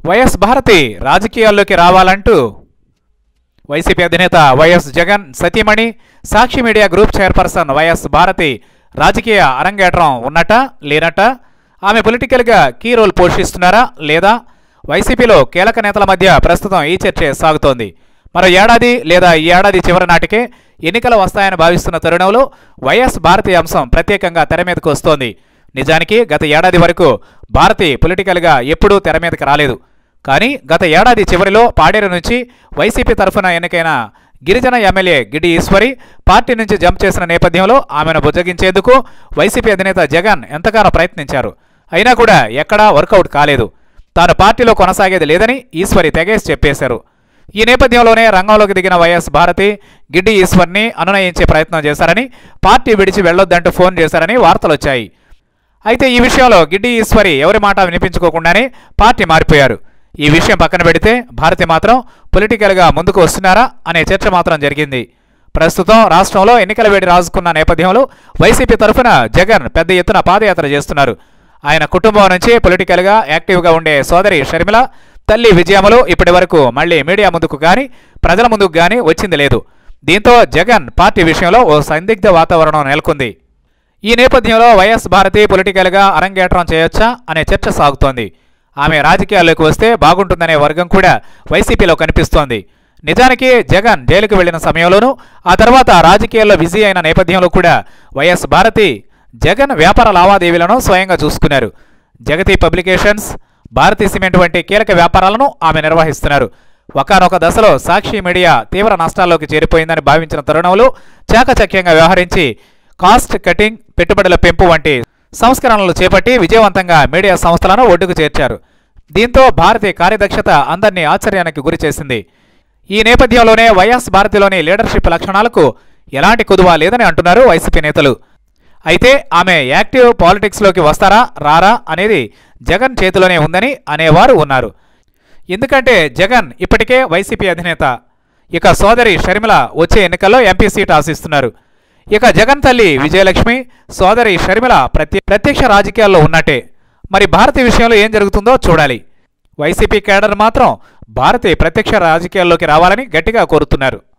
YS Bharathi రాజకీయాల్లోకి రావాలంటూ YCP అధినేత వైఎస్ జగన్ సతీమణి Sakshi media group chairperson YS Bharathi రాజకీయ అరంగేట్రం ఉన్నట లేనట ఆమె పొలిటికల్గా కీ రోల్ పోషిస్తున్నారా లేదా వైసీపీలో కీలక నేతల మధ్య ప్రస్తుతం ఈ చర్చే సాగుతోంది మరో ఏడాది లేదా ఈ ఏడాది చివరి నాటికే ఎన్నికలు వస్తాయని భావిస్తున్న తరుణంలో వైఎస్ భారతి అంశం ప్రత్యేకంగా తెర మీదకు వస్తోంది నిజానికి గత ఏడాది వరకు భారతి పొలిటికల్గా ఎప్పుడూ తెర మీదకి రాలేదు కానీ గత ఏడాది చివరిలో పాడేరు నుంచి వైసీపీ తరఫున ఎన్నికైన గిరిజన ఎమ్మెల్యే గిడి ఈశ్వరి పార్టీ నుంచి జంప్ చేసిన నేపథ్యంలో ఆమెను బుజ్జగించేందుకు వైసీపీ అధినేత జగన్ ఎంతగానో ప్రయత్నించారు అయినా కూడా ఎక్కడా వర్కౌట్ కాలేదు తాను పార్టీలో కొనసాగేది లేదని ఈశ్వరి తెగేసి చెప్పేశారు ఈ నేపథ్యంలోనే రంగంలోకి దిగిన వైఎస్ భారతి గిడ్డి ఈశ్వర్ని అనునయించే ప్రయత్నం చేశారని పార్టీ విడిచి వెళ్లొద్దంటూ ఫోన్ చేశారని వార్తలొచ్చాయి అయితే ఈ విషయంలో గిడ్డి ఈశ్వరి ఎవరి మాట వినిపించుకోకుండానే పార్టీ మారిపోయారు ఈ విషయం పక్కన పెడితే భారతి మాత్రం పొలిటికల్గా ముందుకు వస్తున్నారా అనే చర్చ మాత్రం జరిగింది ప్రస్తుతం రాష్ట్రంలో ఎన్నికల వేడి రాజుకున్న నేపథ్యంలో వైసీపీ తరఫున జగన్ పెద్ద ఎత్తున పాదయాత్ర చేస్తున్నారు ఆయన కుటుంబం నుంచి పొలిటికల్గా యాక్టివ్గా ఉండే సోదరి షర్మిల తల్లి విజయములు ఇప్పటి వరకు మళ్ళీ మీడియా ముందుకు కానీ ప్రజల ముందుకు కానీ వచ్చింది లేదు దీంతో జగన్ పార్టీ విషయంలో ఓ సందిగ్ధ వాతావరణం నెలకొంది ఈ నేపథ్యంలో వైఎస్ భారతి పొలిటికల్గా అరంగేట్రం చేయొచ్చా అనే చర్చ సాగుతోంది ఆమె రాజకీయాల్లోకి వస్తే బాగుంటుందనే వర్గం కూడా వైసీపీలో కనిపిస్తోంది నిజానికి జగన్ జైలుకు వెళ్లిన సమయంలోనూ ఆ తర్వాత రాజకీయాల్లో బిజీ అయిన నేపథ్యంలో కూడా వైఎస్ భారతి జగన్ వ్యాపార లావాదేవీలను స్వయంగా చూసుకున్నారు జగతి పబ్లికేషన్స్ భారతీ సిమెంట్ వంటి కీలక వ్యాపారాలను ఆమె నిర్వహిస్తున్నారు ఒకనొక దశలో సాక్షి మీడియా తీవ్ర నష్టాల్లోకి చేరిపోయిందని భావించిన తరుణంలో చాకచక్యంగా వ్యవహరించి కాస్ట్ కటింగ్ పెట్టుబడుల పెంపు వంటి సంస్కరణలు చేపట్టి విజయవంతంగా మీడియా సంస్థలను ఒడ్డుకు చేర్చారు దీంతో భారతీయ కార్యదక్షత అందరినీ ఆశ్చర్యానికి గురి చేసింది ఈ నేపథ్యంలోనే వైఎస్ భారతిలోని లీడర్షిప్ లక్షణాలకు ఎలాంటి కుదువ లేదని అంటున్నారు వైసీపీ నేతలు అయితే ఆమె యాక్టివ్ పాలిటిక్స్లోకి వస్తారా రారా అనేది జగన్ చేతిలోనే ఉందని అనేవారు ఉన్నారు ఎందుకంటే జగన్ ఇప్పటికే వైసీపీ అధినేత ఇక సోదరి షర్మిల వచ్చే ఎన్నికల్లో ఎంపీ సీట్ ఆశిస్తున్నారు ఇక జగన్ తల్లి విజయలక్ష్మి సోదరి షర్మిల ప్రత్య ప్రత్యక్ష రాజకీయాల్లో ఉన్నట్టే మరి భారతి విషయంలో ఏం జరుగుతుందో చూడాలి వైసీపీ కేడర్ మాత్రం భారతి ప్రత్యక్ష రాజకీయాల్లోకి రావాలని గట్టిగా కోరుతున్నారు